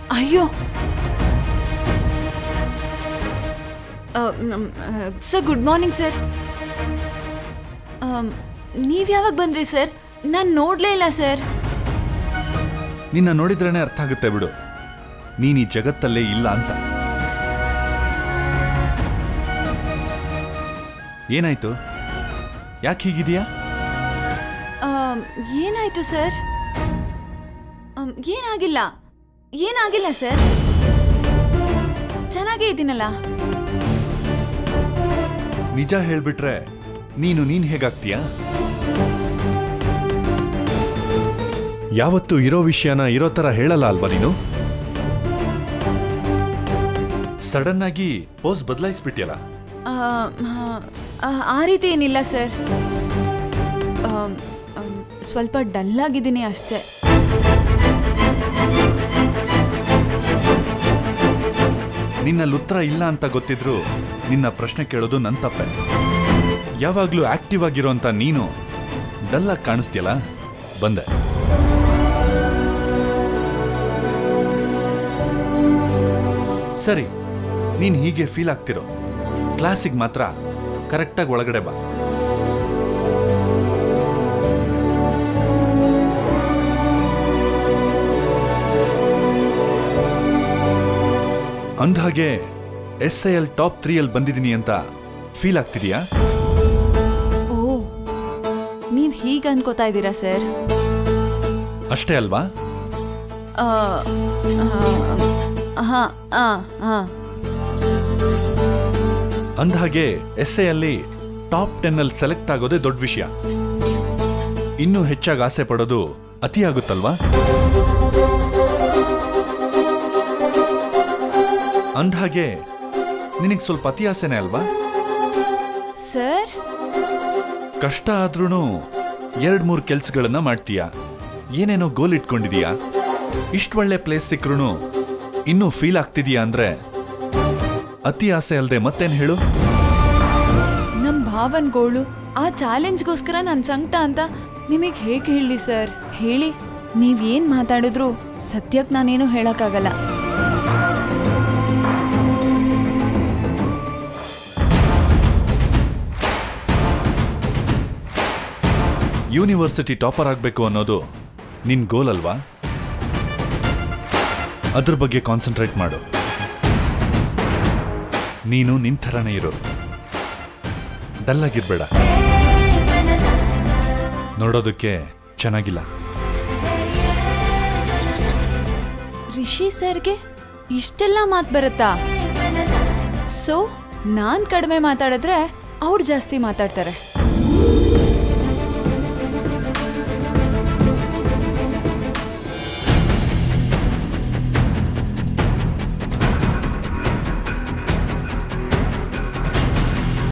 ಅಯ್ಯೋ sir good morning sir ನೀವು ಯಾವಾಗ ಬಂದ್ರಿ ಸರ್ ನಾನು ನೋಡಲೇ ಇಲ್ಲ ಸರ್ ನಿನ್ನ ನೋಡಿದ್ರೇನೆ ಅರ್ಥ ಆಗುತ್ತೆ ಬಿಡು ನೀನ್ ಈ ಜಗತ್ತಲ್ಲೇ ಇಲ್ಲ ಅಂತ ಏನಾಯ್ತು ಯಾಕೆ ಹೀಗಿದೆಯಾ ಆಮ್, ಏನಾಯ್ತು ಸರ್ ಆಮ್, ಏನಾಗಿಲ್ಲ ಏನಾಗಿಲ್ಲ ಸರ್ ಚೆನ್ನಾಗೇ ಇದ್ದೀನಲ್ಲ ನಿಜ ಹೇಳ್ಬಿಟ್ರೆ ನೀನು ನೀನ್ ಹೇಗಾಗ್ತೀಯಾ ಯಾವತ್ತು ಇರೋ ವಿಷಯನ ಇರೋ ತರ ಹೇಳಲ್ಲ ಅಲ್ವಾ ನೀನು ಸಡನ್ ಆಗಿ ಪೋಸ್ ಬದಲಾಯಿಸ್ಬಿಟ್ಯಲ್ಲ ಆಮ್, ಆ, ಆ ರೀತಿ ಏನಿಲ್ಲ ಸರ್ ಆಮ್, ಆಮ್, ಸ್ವಲ್ಪ ಡಲ್ ಆಗಿದ್ದೀನಿ ಅಷ್ಟೇ ನಿನ್ನಲ್ಲಿ ಉತ್ತರ ಇಲ್ಲ ಅಂತ ಗೊತ್ತಿದ್ರು ನಿನ್ನ ಪ್ರಶ್ನೆ ಕೇಳೋದು ನನ್ನ ತಪ್ಪೆ ಯಾವಾಗ್ಲೂ ಆಕ್ಟಿವ್ ಆಗಿರೋಂಥ ನೀನು ಡಲ್ಲಾಗಿ ಕಾಣಿಸ್ತೀಯಲ್ಲ ಬಂದೆ ಸರಿ ನೀನ್ ಹೀಗೆ ಫೀಲ್ ಆಗ್ತಿರೋ ಕ್ಲಾಸಿಗೆ ಮಾತ್ರ ಕರೆಕ್ಟಾಗಿ ಒಳಗಡೆ ಬಾ ಅಂದ್ಹಾಗೆ ಎಸ್ ಐ ಎಲ್ ಟಾಪ್ ತ್ರೀಯಲ್ಲಿ ಬಂದಿದ್ದೀನಿ ಅಂತ ಫೀಲ್ ಆಗ್ತಿದೆಯಾ ಓ ನೀವು ಹೀಗೆ ಅನ್ಕೋತಾ ಇದ್ದೀರಾ ಸರ್ ಅಷ್ಟೇ ಅಲ್ವಾ ಹಾಂ ಹಾಂ ಹಾಂ ಅಂದ್ಹಾಗೆ ಎಸ್ ಐ ಅಲ್ಲಿ ಟಾಪ್ ಟೆನ್ ಅಲ್ಲಿ ಸೆಲೆಕ್ಟ್ ಆಗೋದೇ ದೊಡ್ಡ ವಿಷಯ ಇನ್ನೂ ಹೆಚ್ಚಾಗಿ ಆಸೆ ಪಡೋದು ಅತಿ ಆಗುತ್ತಲ್ವಾ ಅಂದ್ಹಾಗೆ ನಿನಗೆ ಸ್ವಲ್ಪ ಅತಿ ಆಸೆನೇ ಅಲ್ವಾ ಸರ್ ಕಷ್ಟ ಆದ್ರೂ ಎರಡ್ ಮೂರು ಕೆಲ್ಸಗಳನ್ನ ಮಾಡ್ತೀಯ ಏನೇನೋ ಗೋಲ್ ಇಟ್ಕೊಂಡಿದೀಯಾ ಇಷ್ಟು ಒಳ್ಳೆ ಪ್ಲೇಸ್ ಸಿಕ್ರು ಇನ್ನೂ ಫೀಲ್ ಆಗ್ತಿದೀಯಾ ಅಂದ್ರೆ ಅತಿ ಆಸೆ ಅಲ್ದೆ ಮತ್ತೇನ್ ಹೇಳು ನಮ್ಮ ಭಾವನ್ಗೋಳು ಆ ಚಾಲೆಂಜ್ಗೋಸ್ಕರ ನನ್ನ ಸಂಕಟ ಅಂತ ನಿಮಗೆ ಹೇಗೆ ಹೇಳಿ ಸರ್ ಹೇಳಿ ನೀವೇನು ಮಾತಾಡಿದ್ರು ಸದ್ಯಕ್ಕೆ ನಾನೇನು ಹೇಳೋಕ್ಕಾಗಲ್ಲ ಯೂನಿವರ್ಸಿಟಿ ಟಾಪರ್ ಆಗಬೇಕು ಅನ್ನೋದು ನಿನ್ ಗೋಲ್ ಅಲ್ವಾ ಅದ್ರ ಬಗ್ಗೆ ಕಾನ್ಸಂಟ್ರೇಟ್ ಮಾಡು ನೀನು ನಿನ್ ಥರನೇ ಇರು ಡಲ್ ಆಗಿರ್ಬೇಡ ನೋಡೋದಕ್ಕೆ ಚೆನ್ನಾಗಿಲ್ಲ ರಿಷಿ ಸರ್ಗೆ ಇಷ್ಟೆಲ್ಲ ಮಾತು ಬರುತ್ತಾ ಸೊ ನಾನು ಕಡಿಮೆ ಮಾತಾಡಿದ್ರೆ ಅವ್ರು ಜಾಸ್ತಿ ಮಾತಾಡ್ತಾರೆ